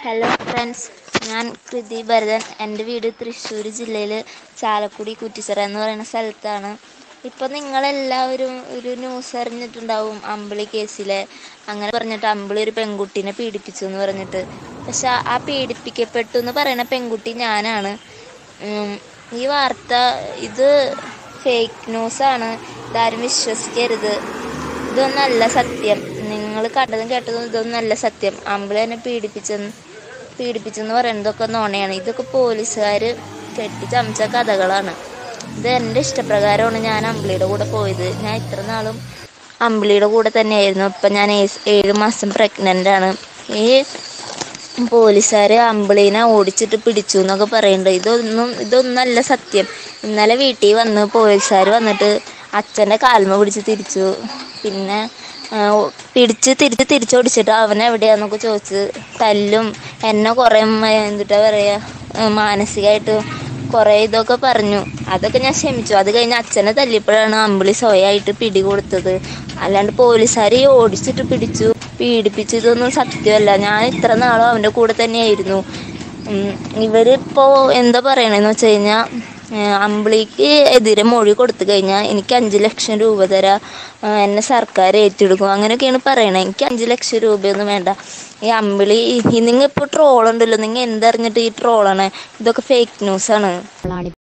hello friends ഞാൻ കൃതി ഭരതൻ എൻ്റെ വീട് തൃശ്ശൂർ ജില്ലയിൽ ചാലക്കുടി കുറ്റിച്ചിറ എന്ന് പറയുന്ന സ്ഥലത്താണ് ഇപ്പോൾ നിങ്ങളെല്ലാവരും ഒരു ന്യൂസ് അറിഞ്ഞിട്ടുണ്ടാവും അമ്പിളി കേസിലെ അങ്ങനെ പറഞ്ഞിട്ട് അമ്പിളി ഒരു പെൺകുട്ടീനെ പീഡിപ്പിച്ചു എന്ന് പറഞ്ഞിട്ട് പക്ഷെ ആ പീഡിപ്പിക്കപ്പെട്ടു എന്ന് പറയുന്ന പെൺകുട്ടി ഞാനാണ് ഉം, ഈ വാർത്ത ഇത് ഫേക്ക് ന്യൂസാണ് ഇതാരും വിശ്വസിക്കരുത് ഇതൊന്നല്ല സത്യം നിങ്ങൾ കണ്ടതും കേട്ടതും ഇതൊന്നല്ല സത്യം അമ്പിളി എന്നെ പീഡിപ്പിച്ചെന്ന് പീഡിപ്പിച്ചെന്ന് പറയുന്നതൊക്കെ നോണയാണ് ഇതൊക്കെ പോലീസുകാർ കെട്ടിച്ചമച്ച കഥകളാണ് ഇത് എൻ്റെ ഇഷ്ടപ്രകാരമാണ് ഞാൻ അമ്പിളിയുടെ കൂടെ പോയത് ഞാൻ ഇത്ര നാളും അമ്പിളിയുടെ കൂടെ തന്നെയായിരുന്നു ഇപ്പം ഞാൻ ഏസ് ഏഴ് മാസം പ്രഗ്നൻ്റ് ആണ് ഈ പോലീസുകാർ അമ്പിളീനെ ഓടിച്ചിട്ട് പിടിച്ചു എന്നൊക്കെ പറയുന്നുണ്ട് ഇതൊന്നും ഇതൊന്നല്ല സത്യം ഇന്നലെ വീട്ടിൽ വന്ന് പോലീസുകാർ വന്നിട്ട് അച്ഛൻ്റെ കാൽമ പിടിച്ച് തിരിച്ചു പിന്നെ ആ, ഓ- പിടിച്ച് തിരിച്ച് തിരിച്ചോടിച്ചിട്ട് അവൻ എവിടെയാന്നൊക്കെ ചോദിച്ച് തല്ലും എന്നെ കുറേ എന്തിട്ടാ പറയുക മാനസികമായിട്ട് കുറേ ഇതൊക്കെ പറഞ്ഞു അതൊക്കെ ഞാൻ ക്ഷമിച്ചു അത് കഴിഞ്ഞ് അച്ഛനെ തല്ലിയപ്പോഴാണ് അമ്പിളി സ്വയമായിട്ട് പിടി കൊടുത്തത് അല്ലാണ്ട് പോലീസുകാർ ഓടിച്ചിട്ട് പിടിച്ചു പീഡിപ്പിച്ചു ഇതൊന്നും സത്യമല്ല ഞാൻ ഇത്ര നാളും അവൻ്റെ കൂടെ തന്നെയായിരുന്നു ഉം, ഇവരിപ്പോ എന്താ പറയണെന്ന് വെച്ച് കഴിഞ്ഞാൽ അമ്പിളിക്ക് എതിരെ മൊഴി കൊടുത്തു കഴിഞ്ഞാൽ എനിക്ക് അഞ്ച് ലക്ഷം രൂപ തരാം ആ, എന്നെ സർക്കാർ ഏറ്റെടുക്കും അങ്ങനെയൊക്കെയാണ് പറയണത് എനിക്ക് അഞ്ച് ലക്ഷം രൂപയൊന്നും വേണ്ട ഈ അമ്പിളി നിങ്ങൾ ഇപ്പോൾ ട്രോളുണ്ടല്ലോ നിങ്ങൾ എന്തറിഞ്ഞിട്ട് ഈ ട്രോളാണ് ഇതൊക്കെ ഫേക്ക് ന്യൂസാണ് ാണ്